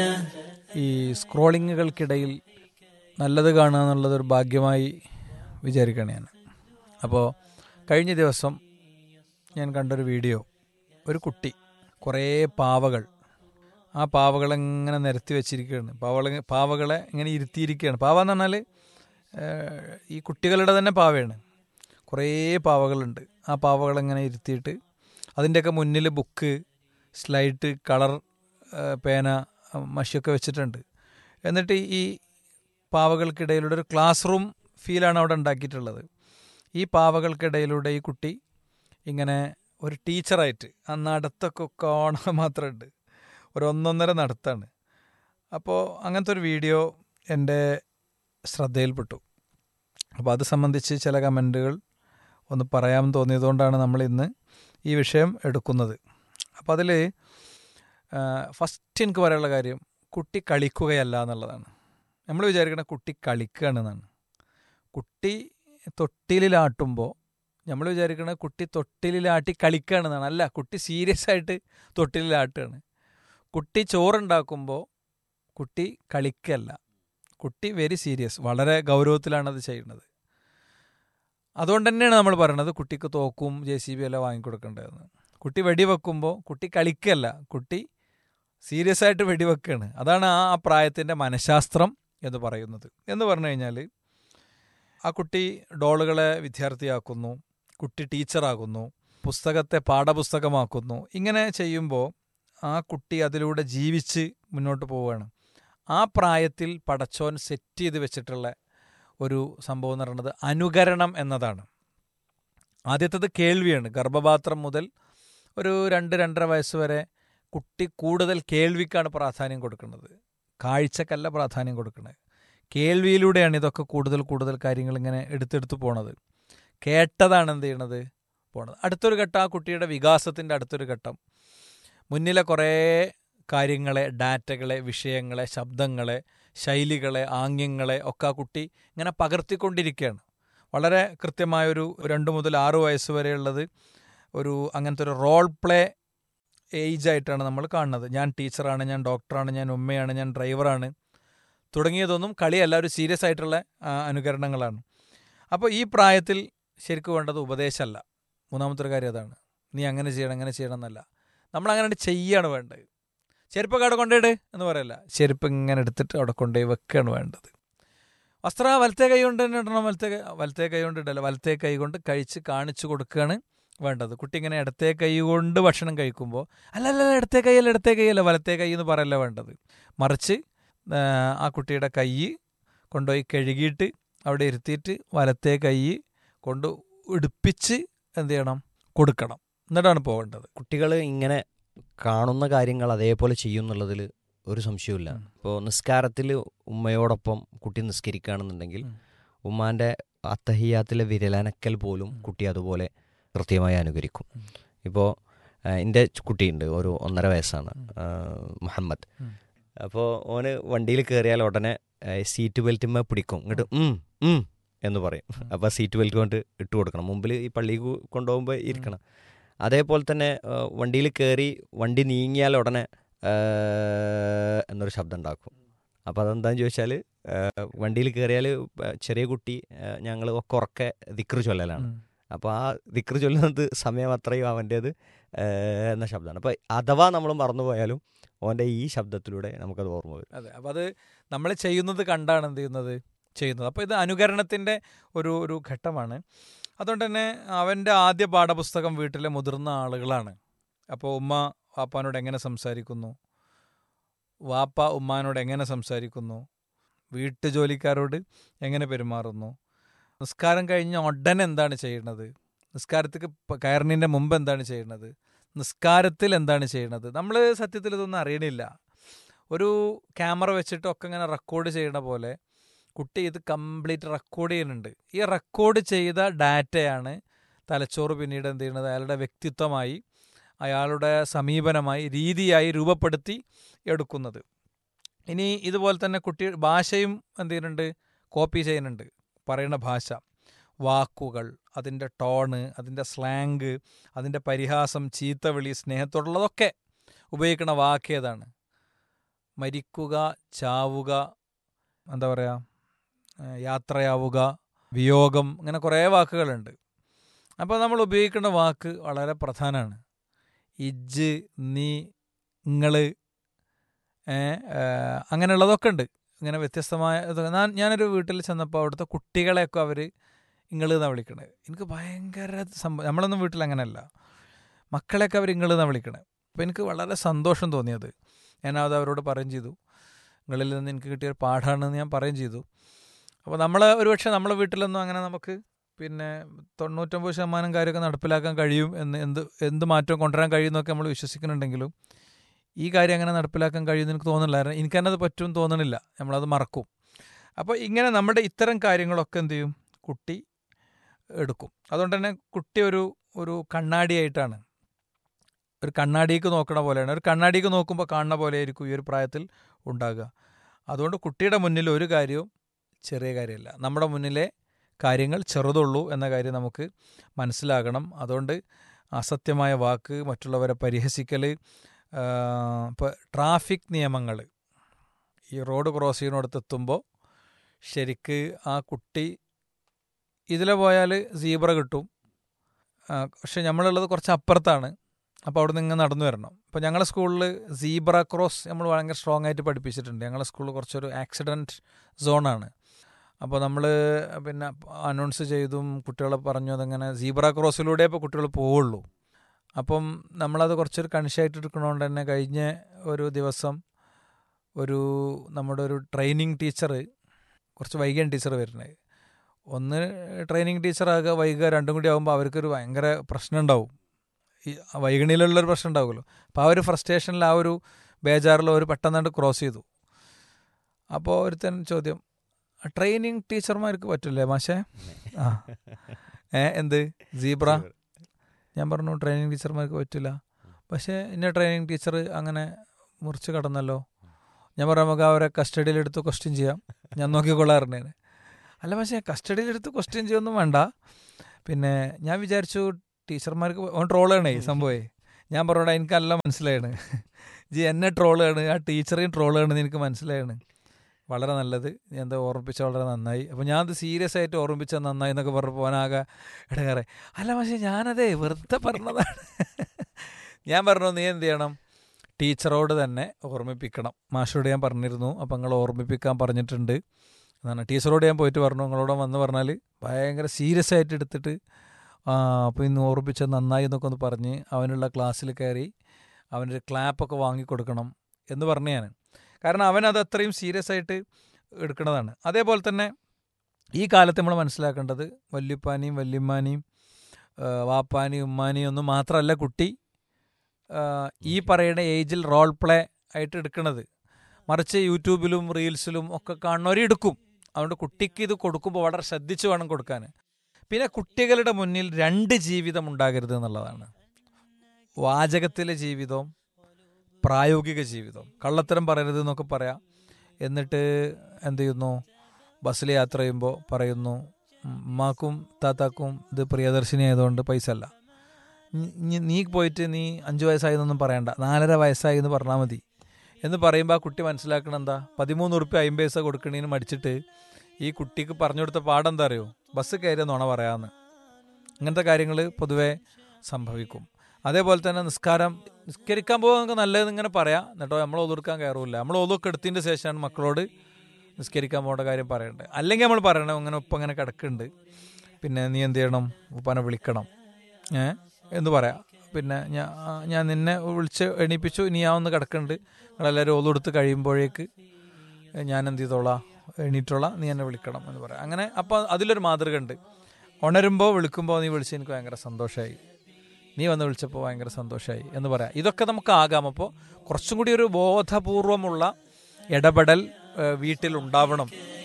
ഈ സ്ക്രോളിങ്ങുകൾക്കിടയിൽ നല്ലത് കാണുക എന്നുള്ളത് ഒരു ഭാഗ്യമായി വിചാരിക്കുകയാണ് ഞാൻ അപ്പോൾ കഴിഞ്ഞ ദിവസം ഞാൻ കണ്ടൊരു വീഡിയോ ഒരു കുട്ടി കുറേ പാവകൾ ആ പാവകളെ ഇങ്ങനെ നിരത്തി വെച്ചിരിക്കുകയാണ് പാവകളെ പാവകളെ ഇങ്ങനെ ഇരുത്തിയിരിക്കുകയാണ് പാവ എന്ന് പറഞ്ഞാൽ ഏഹ്, ഈ കുട്ടികളുടെ തന്നെ പാവയാണ് കുറേ പാവകളുണ്ട് ആ പാവകളെങ്ങനെ ഇരുത്തിയിട്ട് അതിൻ്റെയൊക്കെ മുന്നിൽ ബുക്ക് സ്ലൈറ്റ് കളർ ഏഹ്, പേന അഹ് മഷിയൊക്കെ വെച്ചിട്ടുണ്ട് എന്നിട്ട് ഈ പാവകൾക്കിടയിലൂടെ ഒരു ക്ലാസ് റൂം ഫീലാണ് അവിടെ ഉണ്ടാക്കിയിട്ടുള്ളത് ഈ പാവകൾക്കിടയിലൂടെ ഈ കുട്ടി ഇങ്ങനെ ഒരു ടീച്ചറായിട്ട് ആ നടത്തൊക്കെ കാണാൻ മാത്രമുണ്ട് ഒരു ഒന്നൊന്നര നടത്താണ് അപ്പോൾ അങ്ങനത്തെ ഒരു വീഡിയോ എൻ്റെ ശ്രദ്ധയിൽപ്പെട്ടു അപ്പോൾ അത് സംബന്ധിച്ച് ചില കമൻറ്റുകൾ ഒന്ന് പറയാൻ തോന്നിയതുകൊണ്ടാണ് നമ്മൾ ഇന്ന് ഈ വിഷയം എടുക്കുന്നത് അപ്പോൾ അതിൽ ഫസ്റ്റ് എനിക്ക് പറയാനുള്ള കാര്യം കുട്ടി കളിക്കുകയല്ല എന്നുള്ളതാണ് നമ്മൾ വിചാരിക്കണ കുട്ടി കളിക്കുകയാണെന്നാണ് കുട്ടി തൊട്ടിലിലാട്ടുമ്പോൾ നമ്മൾ വിചാരിക്കണ കുട്ടി തൊട്ടിലിലാട്ടി കളിക്കുകയാണെന്നാണ് അല്ല കുട്ടി സീരിയസ് ആയിട്ട് തൊട്ടിലിലാട്ടുകയാണ് കുട്ടി ചോറുണ്ടാക്കുമ്പോൾ കുട്ടി കളിക്കല്ല കുട്ടി വെരി സീരിയസ് വളരെ ഗൗരവത്തിലാണ് അത് ചെയ്യുന്നത് അതുകൊണ്ട് തന്നെയാണ് നമ്മൾ പറയണത് കുട്ടിക്ക് തോക്കും ജെ സി ബി എല്ലാം വാങ്ങിക്കൊടുക്കേണ്ടതെന്ന് കുട്ടി വെടിവെക്കുമ്പോൾ കുട്ടി കളിക്കല്ല കുട്ടി സീരിയസ് ആയിട്ട് വെടിവെക്കുകയാണ് അതാണ് ആ ആ പ്രായത്തിൻ്റെ മനഃശാസ്ത്രം എന്ന് പറയുന്നത് എന്ന് പറഞ്ഞു കഴിഞ്ഞാൽ ആ കുട്ടി ഡോളുകളെ വിദ്യാർത്ഥിയാക്കുന്നു കുട്ടി ടീച്ചറാകുന്നു പുസ്തകത്തെ പാഠപുസ്തകമാക്കുന്നു ഇങ്ങനെ ചെയ്യുമ്പോൾ ആ കുട്ടി അതിലൂടെ ജീവിച്ച് മുന്നോട്ട് പോവുകയാണ് ആ പ്രായത്തിൽ പടച്ചോൻ സെറ്റ് ചെയ്ത് വെച്ചിട്ടുള്ള ഒരു സംഭവം എന്ന് പറയുന്നത് അനുകരണം എന്നതാണ് ആദ്യത്തത് കേൾവിയാണ് ഗർഭപാത്രം മുതൽ ഒരു രണ്ട് രണ്ടര വയസ്സ് വരെ കുട്ടി കൂടുതൽ കേൾവിക്കാണ് പ്രാധാന്യം കൊടുക്കുന്നത് കാഴ്ചക്കല്ല പ്രാധാന്യം കൊടുക്കുന്നത് കേൾവിയിലൂടെയാണ് ഇതൊക്കെ കൂടുതൽ കൂടുതൽ കാര്യങ്ങൾ ഇങ്ങനെ എടുത്തെടുത്ത് പോണത് കേട്ടതാണ് എന്ത് ചെയ്യണത് പോണത് അടുത്തൊരു ഘട്ടം ആ കുട്ടിയുടെ വികാസത്തിൻ്റെ അടുത്തൊരു ഘട്ടം മുന്നിലെ കുറേ കാര്യങ്ങളെ ഡാറ്റകളെ വിഷയങ്ങളെ ശബ്ദങ്ങളെ ശൈലികളെ ആംഗ്യങ്ങളെ ഒക്കെ ആ കുട്ടി ഇങ്ങനെ പകർത്തിക്കൊണ്ടിരിക്കുകയാണ് വളരെ കൃത്യമായൊരു രണ്ട് മുതൽ ആറ് വയസ്സ് വരെയുള്ളത് ഒരു അങ്ങനത്തെ ഒരു റോൾ പ്ലേ ഏജ് ആയിട്ടാണ് നമ്മൾ കാണുന്നത് ഞാൻ ടീച്ചറാണ് ഞാൻ ഡോക്ടറാണ് ഞാൻ ഉമ്മയാണ് ഞാൻ ഡ്രൈവറാണ് തുടങ്ങിയതൊന്നും കളിയല്ല ഒരു സീരിയസ് ആയിട്ടുള്ള ആ, അനുകരണങ്ങളാണ് അപ്പോൾ ഈ പ്രായത്തിൽ ശരിക്കും വേണ്ടത് ഉപദേശമല്ല മൂന്നാമത്തെ ഒരു കാര്യം അതാണ് നീ അങ്ങനെ ചെയ്യണം അങ്ങനെ ചെയ്യണം എന്നല്ല നമ്മൾ അങ്ങനെ ചെയ്യാണ് വേണ്ടത് ചെരുപ്പൊക്കെ അവിടെ കൊണ്ടുപോയിട് എന്ന് പറയല്ല ചെരുപ്പ് ഇങ്ങനെ എടുത്തിട്ട് അവിടെ കൊണ്ടുപോയി വെക്കുകയാണ് വേണ്ടത് വസ്ത്ര വലത്തെ കൈ കൊണ്ട് തന്നെ ഇടണം വലത്തെ കൈ വലത്തെ കൈ കൊണ്ട് ഇടല്ല വലത്തെ കൈ കൊണ്ട് കഴിച്ച് കാണിച്ചു കൊടുക്കുകയാണ് വേണ്ടത് കുട്ടി ഇങ്ങനെ ഇടത്തെ കൈ കൊണ്ട് ഭക്ഷണം കഴിക്കുമ്പോൾ അല്ല അല്ല അല്ല, ഇടത്തെ കൈയല്ല ഇടത്തെ കൈയല്ല വലത്തെ കൈ എന്ന് പറയല്ല വേണ്ടത് മറിച്ച് ആ, ആ കുട്ടിയുടെ കൈ കൊണ്ടുപോയി കഴുകിയിട്ട് അവിടെ ഇരുത്തിയിട്ട് വലത്തെ കൈ കൊണ്ട് ഇടുപ്പിച്ച് എന്ത് ചെയ്യണം കൊടുക്കണം എന്നിട്ടാണ് പോകേണ്ടത് കുട്ടികൾ ഇങ്ങനെ കാണുന്ന കാര്യങ്ങൾ അതേപോലെ ചെയ്യും എന്നുള്ളതിൽ ഒരു സംശയവുമില്ല ഉം. ഇപ്പോൾ നിസ്കാരത്തിൽ ഉമ്മയോടൊപ്പം കുട്ടി നിസ്കരിക്കുകയാണെന്നുണ്ടെങ്കിൽ ഉം. ഉമ്മാൻ്റെ അത്തഹിയാത്തിലെ വിരലനക്കൽ പോലും ഉം. കുട്ടി അതുപോലെ കൃത്യമായി അനുകരിക്കും ഉം. ഇപ്പോൾ എൻ്റെ കുട്ടിയുണ്ട് ഒരു ഒന്നര വയസ്സാണ് ഉം. ആ, മുഹമ്മദ് ഉം. അപ്പോൾ ഓന് വണ്ടിയിൽ കയറിയാൽ ഉടനെ ആ, സീറ്റ് ബെൽറ്റുമ്മ പിടിക്കും ഇങ്ങോട്ട് ഉം ഉം എന്ന് പറയും ഉം. അപ്പോൾ സീറ്റ് ബെൽറ്റ് കൊണ്ട് ഇട്ട് കൊടുക്കണം മുമ്പിൽ ഈ പള്ളി കൊണ്ടുപോകുമ്പോൾ ഇരിക്കണം അതേപോലെ തന്നെ ആ, വണ്ടിയിൽ കയറി വണ്ടി നീങ്ങിയാൽ ഉടനെ ആ, എന്നൊരു ശബ്ദം ഉണ്ടാക്കും അപ്പോൾ അതെന്താന്ന് ചോദിച്ചാൽ വണ്ടിയിൽ കയറിയാൽ ചെറിയ കുട്ടി ഞങ്ങൾ ഒക്കെ ഉറക്കെ ദിക്റ് ചൊല്ലലാണ് ഉം. അപ്പോൾ ആ ദിക്റ് ചൊല്ലുന്നത് സമയം അത്രയും അവൻ്റേത് എന്ന ശബ്ദമാണ് അപ്പോൾ അഥവാ നമ്മൾ മറന്നുപോയാലും ഓൻ്റെ ഈ ശബ്ദത്തിലൂടെ നമുക്കത് ഓർമ്മ വരും അതെ അപ്പം അത് നമ്മൾ ചെയ്യുന്നത് കണ്ടാണ് എന്ത് ചെയ്യുന്നത് ചെയ്യുന്നത് അപ്പോൾ ഇത് അനുകരണത്തിൻ്റെ ഒരു ഒരു ഘട്ടമാണ് അതുകൊണ്ട് തന്നെ അവൻ്റെ ആദ്യ പാഠപുസ്തകം വീട്ടിലെ മുതിർന്ന ആളുകളാണ് അപ്പോൾ ഉമ്മ വാപ്പാനോട് എങ്ങനെ സംസാരിക്കുന്നു വാപ്പ ഉമ്മാനോട് എങ്ങനെ സംസാരിക്കുന്നു വീട്ടുജോലിക്കാരോട് എങ്ങനെ പെരുമാറുന്നു നിസ്കാരം കഴിഞ്ഞ ഉടനെ എന്താണ് ചെയ്യുന്നത് നിസ്കാരത്തേക്ക് പ- കയറുന്നതിൻ്റെ മുമ്പ് എന്താണ് ചെയ്യുന്നത് നിസ്കാരത്തിൽ എന്താണ് ചെയ്യുന്നത് നമ്മൾ സത്യത്തിൽ ഇതൊന്നും അറിയണില്ല ഒരു ക്യാമറ വെച്ചിട്ടൊക്കെ ഇങ്ങനെ റെക്കോർഡ് ചെയ്യണ പോലെ കുട്ടി ഇത് കംപ്ലീറ്റ് റെക്കോർഡ് ചെയ്യുന്നുണ്ട് ഈ റെക്കോർഡ് ചെയ്ത ഡാറ്റയാണ് തലച്ചോറ് പിന്നീട് എന്ത് ചെയ്യുന്നത് അയാളുടെ വ്യക്തിത്വമായി അയാളുടെ സമീപനമായി രീതിയായി രൂപപ്പെടുത്തി എടുക്കുന്നത് ഇനി ഇതുപോലെ തന്നെ കുട്ടി ഭാഷയും എന്ത് ചെയ്യുന്നുണ്ട് കോപ്പി ചെയ്യുന്നുണ്ട് പറയുന്ന ഭാഷ വാക്കുകൾ അതിൻ്റെ ടോണ് അതിൻ്റെ സ്ലാങ് അതിൻ്റെ പരിഹാസം ചീത്തവിളി സ്നേഹത്തോടുള്ളതൊക്കെ ഉപയോഗിക്കുന്ന വാക്ക് ഏതാണ് മരിക്കുക ചാവുക എന്താ പറയുക ഏഹ് യാത്രയാവുക വിയോഗം അങ്ങനെ കുറേ വാക്കുകളുണ്ട് അപ്പോൾ നമ്മൾ ഉപയോഗിക്കേണ്ട വാക്ക് വളരെ പ്രധാനമാണ് ഇജ്ജ് നീ ഇങ്ങള് ഏഹ്, ഏഹ്, അങ്ങനെയുള്ളതൊക്കെ ഉണ്ട് ഇങ്ങനെ വ്യത്യസ്തമായ ഇത് ഞാൻ ഞാനൊരു വീട്ടിൽ ചെന്നപ്പോൾ അവിടുത്തെ കുട്ടികളെയൊക്കെ അവർ ഇങ്ങള് എന്നാണ് വിളിക്കണത് എനിക്ക് ഭയങ്കര സംഭവം നമ്മളൊന്നും വീട്ടിൽ അങ്ങനെയല്ല മക്കളെയൊക്കെ അവർ ഇങ്ങള് എന്നാണ് വിളിക്കണത് അപ്പോൾ എനിക്ക് വളരെ സന്തോഷം തോന്നിയത് ഞാനത് അവരോട് പറയും ചെയ്തു നിങ്ങളിൽ നിന്ന് എനിക്ക് കിട്ടിയ ഒരു പാഠമാണെന്ന് ഞാൻ പറയും ചെയ്തു അപ്പോൾ നമ്മൾ ഒരുപക്ഷെ നമ്മളെ വീട്ടിലൊന്നും അങ്ങനെ നമുക്ക് പിന്നെ തൊണ്ണൂറ്റൊമ്പത് ശതമാനം കാര്യമൊക്കെ നടപ്പിലാക്കാൻ കഴിയും എന്ന് എന്ത് എന്ത് മാറ്റം കൊണ്ടുവരാൻ കഴിയുമെന്നൊക്കെ നമ്മൾ വിശ്വസിക്കുന്നുണ്ടെങ്കിലും ഈ കാര്യം അങ്ങനെ നടപ്പിലാക്കാൻ കഴിയുമെന്ന് എനിക്ക് തോന്നുന്നില്ല കാരണം എനിക്കെന്നത് പറ്റും തോന്നണില്ല നമ്മളത് മറക്കും അപ്പോൾ ഇങ്ങനെ നമ്മുടെ ഇത്തരം കാര്യങ്ങളൊക്കെ എന്ത് ചെയ്യും കുട്ടി എടുക്കും അതുകൊണ്ട് തന്നെ കുട്ടി ഒരു ഒരു കണ്ണാടിയായിട്ടാണ് ഒരു കണ്ണാടിക്ക് നോക്കണ പോലെയാണ് ഒരു കണ്ണാടിക്ക് നോക്കുമ്പോൾ കാണുന്ന പോലെ ആയിരിക്കും ഈ ഒരു പ്രായത്തിൽ ഉണ്ടാകുക അതുകൊണ്ട് കുട്ടിയുടെ മുന്നിൽ ഒരു കാര്യവും ചെറിയ കാര്യമല്ല നമ്മുടെ മുന്നിലെ കാര്യങ്ങൾ ചെറുതുള്ളൂ എന്ന കാര്യം നമുക്ക് മനസ്സിലാകണം അതുകൊണ്ട് അസത്യമായ വാക്ക് മറ്റുള്ളവരെ പരിഹസിക്കൽ ഇപ്പോൾ ട്രാഫിക് നിയമങ്ങൾ ഈ റോഡ് ക്രോസ് ചെയ്യുന്നിടത്ത് എത്തുമ്പോൾ ശരിക്ക് ആ കുട്ടി ഇതിലെ പോയാൽ സീബ്ര കിട്ടും ആ, പക്ഷെ നമ്മളുള്ളത് കുറച്ച് അപ്പുറത്താണ് അപ്പോൾ അവിടെ നിന്ന് ഇങ്ങനെ നടന്നു വരണം ഇപ്പോൾ ഞങ്ങളുടെ സ്കൂളിൽ സീബ്ര ക്രോസ് നമ്മൾ ഭയങ്കര സ്ട്രോങ് ആയിട്ട് പഠിപ്പിച്ചിട്ടുണ്ട് ഞങ്ങളുടെ സ്കൂളിൽ കുറച്ചൊരു ആക്സിഡൻറ്റ് സോണാണ് അപ്പോൾ നമ്മൾ പിന്നെ അനൗൺസ് ചെയ്തും കുട്ടികളെ പറഞ്ഞു അതങ്ങനെ സീബ്ര ക്രോസിലൂടെ ഇപ്പോൾ കുട്ടികൾ പോവുള്ളൂ അപ്പം നമ്മളത് കുറച്ചൊരു കണിശായിട്ട് എടുക്കണോണ്ട് തന്നെ കഴിഞ്ഞ ഒരു ദിവസം ഒരു നമ്മുടെ ഒരു ട്രെയിനിങ് ടീച്ചർ കുറച്ച് വൈകിയാണ് ടീച്ചർ വരുന്നത് ഒന്ന് ട്രെയിനിങ് ടീച്ചറാകുക വൈകുക രണ്ടും കൂടി ആകുമ്പോൾ അവർക്കൊരു ഭയങ്കര പ്രശ്നം ഉണ്ടാവും ഈ വൈകണിയിലുള്ളൊരു പ്രശ്നം ഉണ്ടാവുമല്ലോ അപ്പോൾ ആ ഒരു ഫ്രസ്ട്രേഷനിൽ ആ ഒരു ബേജാറിൽ ഒരു പെട്ടെന്നാണ്ട് ക്രോസ് ചെയ്തു അപ്പോൾ ഒരുത്തൻ ചോദ്യം ട്രെയിനിങ് ടീച്ചർമാർക്ക് പറ്റില്ലേ മാഷേ ആ ഏ എന്ത് സീബ്ര ഞാൻ പറഞ്ഞു ട്രെയിനിങ് ടീച്ചർമാർക്ക് പറ്റില്ല പക്ഷേ ഇന്ന ട്രെയിനിങ് ടീച്ചർ അങ്ങനെ മുറിച്ച് കടന്നല്ലോ ഞാൻ പറഞ്ഞു നമുക്ക് അവരെ കസ്റ്റഡിയിലെടുത്ത് ക്വസ്റ്റ്യൻ ചെയ്യാം ഞാൻ നോക്കിക്കൊള്ളാറുണ്ട് അല്ല പക്ഷേ കസ്റ്റഡിയിലെടുത്ത് ക്വസ്റ്റ്യൻ ചെയ്യൊന്നും വേണ്ട പിന്നെ ഞാൻ വിചാരിച്ചു ടീച്ചർമാർക്ക് ഓൺ ട്രോളാണേ സംഭവേ ഞാൻ പറഞ്ഞോടാ എനിക്കെല്ലാം മനസ്സിലായാണ് ജി എന്നെ ട്രോളാണ് ആ ടീച്ചറെയും ട്രോളാണെന്ന് എനിക്ക് മനസ്സിലായാണ് വളരെ നല്ലത് ഞാൻ എന്താ ഓർമ്മിപ്പിച്ച വളരെ നന്നായി അപ്പോൾ ഞാനത് സീരിയസ് ആയിട്ട് ഓർമ്മിച്ചത് നന്നായി എന്നൊക്കെ പറഞ്ഞപ്പോൾ പോനാകെ ഇടങ്ങാറെ അല്ല പക്ഷേ ഞാനതേ വെറുതെ പറഞ്ഞതാണ് ഞാൻ പറഞ്ഞു നീ എന്ത് ചെയ്യണം ടീച്ചറോട് തന്നെ ഓർമ്മിപ്പിക്കണം മാഷോട് ഞാൻ പറഞ്ഞിരുന്നു അപ്പം നിങ്ങൾ ഓർമ്മിപ്പിക്കാൻ പറഞ്ഞിട്ടുണ്ട് എന്നാണ് ടീച്ചറോട് ഞാൻ പോയിട്ട് പറഞ്ഞു നിങ്ങളോട് വന്ന് പറഞ്ഞാൽ ഭയങ്കര സീരിയസ് ആയിട്ട് എടുത്തിട്ട് ആ അപ്പോൾ ഇന്ന് ഓർമ്മിച്ചത് നന്നായി എന്നൊക്കെ ഒന്ന് പറഞ്ഞ് അവനുള്ള ക്ലാസ്സിൽ കയറി അവനൊരു ക്ലാപ്പൊക്കെ വാങ്ങിക്കൊടുക്കണം എന്ന് പറഞ്ഞു ഞാൻ കാരണം അവൻ അത് അത്രയും സീരിയസ് ആയിട്ട് എടുക്കുന്നതാണ് അതേപോലെ തന്നെ ഈ കാലത്ത് നമ്മൾ മനസ്സിലാക്കേണ്ടത് വല്യുപ്പാനെയും വല്യമ്മാനെയും ആ, വാപ്പാനെയും ഉമ്മാനെയും ഒന്നും മാത്രമല്ല കുട്ടി ആ, ഈ പറയുന്ന ഏജിൽ റോൾ പ്ലേ ആയിട്ട് എടുക്കുന്നത് മറിച്ച് യൂട്യൂബിലും റീൽസിലും ഒക്കെ കാണുന്നവരെ എടുക്കും അതുകൊണ്ട് കുട്ടിക്ക് ഇത് കൊടുക്കുമ്പോൾ വളരെ ശ്രദ്ധിച്ച് വേണം കൊടുക്കാൻ പിന്നെ കുട്ടികളുടെ മുന്നിൽ രണ്ട് ജീവിതം ഉണ്ടാകരുത് എന്നുള്ളതാണ് വാചകത്തിലെ ജീവിതവും പ്രായോഗിക ജീവിതം കള്ളത്തരം പറയരുത് എന്നൊക്കെ പറയാം എന്നിട്ട് എന്ത് ചെയ്യുന്നു ബസ്സിൽ യാത്ര ചെയ്യുമ്പോൾ പറയുന്നു ഉമ്മാക്കും താത്താക്കും ഇത് പ്രിയദർശിനി ആയതുകൊണ്ട് പൈസ അല്ല നി- നി- നീ പോയിട്ട് നീ അഞ്ച് വയസ്സായി എന്നൊന്നും പറയണ്ട നാലര വയസ്സായി എന്ന് പറഞ്ഞാൽ മതി എന്ന് പറയുമ്പോൾ ആ കുട്ടി മനസ്സിലാക്കണം എന്താ പതിമൂന്ന് ഉറുപ്പ്യ അമ്പത് പൈസ കൊടുക്കണേന് മടിച്ചിട്ട് ഈ കുട്ടിക്ക് പറഞ്ഞു കൊടുത്ത പാഠം എന്താ അറിയോ ബസ് കയറിയ നുണ പറയാമെന്ന് ഇങ്ങനത്തെ കാര്യങ്ങൾ പൊതുവേ സംഭവിക്കും അതേപോലെ തന്നെ നിസ്കാരം നിസ്കരിക്കാൻ പോകുക നമുക്ക് നല്ലതെന്ന് ഇങ്ങനെ പറയാം എന്നിട്ടോ നമ്മൾ ഒതുക്കാൻ കയറൂല നമ്മൾ ഒതുക്കെ എടുത്തതിൻ്റെ ശേഷമാണ് മക്കളോട് നിസ്കരിക്കാൻ പോകേണ്ട കാര്യം പറയേണ്ടത് അല്ലെങ്കിൽ നമ്മൾ പറയണം ഇങ്ങനെ ഉപ്പ ഇങ്ങനെ കിടക്കുന്നുണ്ട് പിന്നെ നീ എന്ത് ചെയ്യണം ഉപ്പാനെ വിളിക്കണം ഏ എന്ന് പറയാം പിന്നെ ഞാൻ ഞാൻ നിന്നെ വിളിച്ച് എണീപ്പിച്ചു നീ ആ ഒന്ന് കിടക്കുന്നുണ്ട് നിങ്ങളെല്ലാവരും ഒതുകൊടുത്ത് കഴിയുമ്പോഴേക്ക് ഞാൻ എന്ത് ചെയ്തോളാം എണീറ്റോളാം നീ എന്നെ വിളിക്കണം എന്ന് പറയാം അങ്ങനെ അപ്പോൾ അതിലൊരു മാതൃക ഉണ്ട് ഉണരുമ്പോൾ വിളിക്കുമ്പോൾ നീ വിളിച്ച് എനിക്ക് ഭയങ്കര സന്തോഷമായി നീ വന്ന് വിളിച്ചപ്പോൾ ഭയങ്കര സന്തോഷമായി എന്ന് പറയാം ഇതൊക്കെ നമുക്ക് ആകാം അപ്പോൾ കുറച്ചും കൂടി ഒരു ബോധപൂർവമുള്ള ഇടപെടൽ ഏഹ്, വീട്ടിലുണ്ടാവണം